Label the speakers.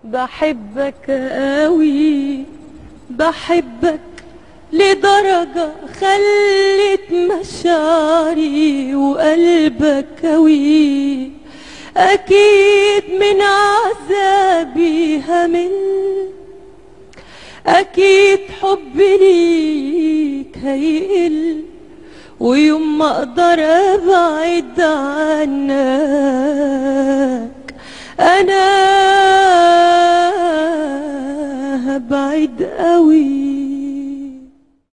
Speaker 1: بحبك قوي بحبك لدرجة خلت مشاعري وقلبك قوي أكيد من عذابي همل أكيد حبي ليك هيقل ويوم ما أقدر أبعد عنك أنا